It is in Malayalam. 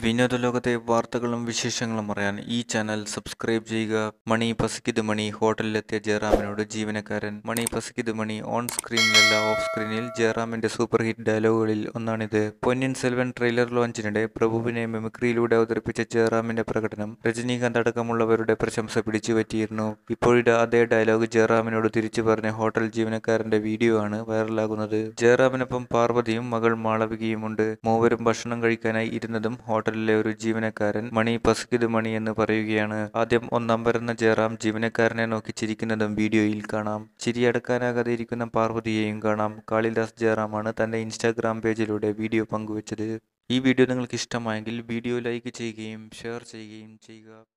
വിനോദ ലോകത്തെ വാർത്തകളും വിശേഷങ്ങളും അറിയാൻ ഈ ചാനൽ സബ്സ്ക്രൈബ് ചെയ്യുക മണി പസിക്കിത് മണി ഹോട്ടലിലെത്തിയ ജയറാമിനോട് ജീവനക്കാരൻ മണി പസിക്കിത് മണി ഓൺ സ്ക്രീനിലല്ല ഓഫ് സ്ക്രീനിൽ ജയറാമിന്റെ സൂപ്പർ ഹിറ്റ് ഡയലോഗുകളിൽ ഒന്നാണിത് പൊന്നിൻ സെൽവൻ ട്രെയിലർ ലോഞ്ചിനിടെ പ്രഭുവിനെ മിമിക്രിയിലൂടെ അവതരിപ്പിച്ച ജയറാമിന്റെ പ്രകടനം രജനീകാന്ത് അടക്കമുള്ളവരുടെ പ്രശംസ പിടിച്ചുപറ്റിയിരുന്നു ഇപ്പോഴിതാ അതേ ഡയലോഗ് ജയറാമിനോട് തിരിച്ചു പറഞ്ഞ ഹോട്ടൽ ജീവനക്കാരന്റെ വീഡിയോ ആണ് വൈറലാകുന്നത് ജയറാമിനൊപ്പം പാർവതിയും മകൾ മാളവികയുമുണ്ട് മൂവരും ഭക്ഷണം കഴിക്കാനായി ഇരുന്നതും ഹോട്ടലിലെ ഒരു ജീവനക്കാരൻ മണി പസ്കിത് മണി എന്ന് പറയുകയാണ് ആദ്യം ഒന്നാം വരുന്ന ജയറാം ജീവനക്കാരനെ നോക്കി ചിരിക്കുന്നതും വീഡിയോയിൽ കാണാം ചിരി അടക്കാനാകാതെ ഇരിക്കുന്ന പാർവതിയെയും കാണാം കാളിദാസ് ജയറാമാണ് തന്റെ ഇൻസ്റ്റാഗ്രാം പേജിലൂടെ വീഡിയോ പങ്കുവച്ചത് ഈ വീഡിയോ നിങ്ങൾക്ക് ഇഷ്ടമായെങ്കിൽ വീഡിയോ ലൈക്ക് ചെയ്യുകയും ഷെയർ ചെയ്യുകയും ചെയ്യുക